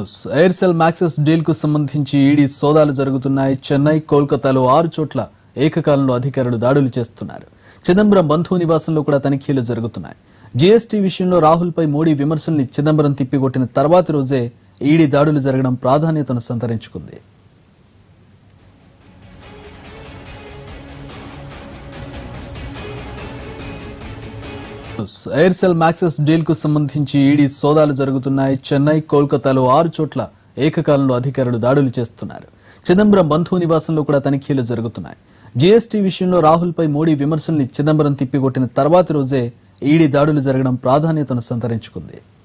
Aircel మ్యాక్సెస్ deal కు సంబంధించి ED సోదాలు జరుగుతున్నాయి చెన్నై కోల్కతాలో ఆరు చోట్ల ఏకకాలంలో అధికారులు దాడులు చేస్తున్నారు చిదంబరం బంధువు నివాసంలో కూడా తనిఖీలు జరుగుతున్నాయి జీఎస్టీ విషయంలో రాహుల్ పై మోడీ విమర్శల్ని చిదంబరం తిప్పికొట్టిన తర్వాతి రోజే ఈడీ దాడులు జరగడం ప్రాధాన్యతను సంతరించుకుంది ఎయిర్సెల్ మ్యాక్సెస్ డీల్ కు సంబంధించి ఈడీ సోదాలు జరుగుతున్నాయి చెన్నై కోల్కతాలో ఆరు చోట్ల ఏకకాలంలో అధికారులు దాడులు చేస్తున్నారు చిదంబరం బంధువు నివాసంలో కూడా తనిఖీలు జరుగుతున్నాయి జీఎస్టీ విషయంలో రాహుల్ పై మోడీ విమర్శల్ని చిదంబరం తిప్పికొట్టిన తర్వాతి రోజే ఈడీ దాడులు జరగడం ప్రాధాన్యతను సంతరించుకుంది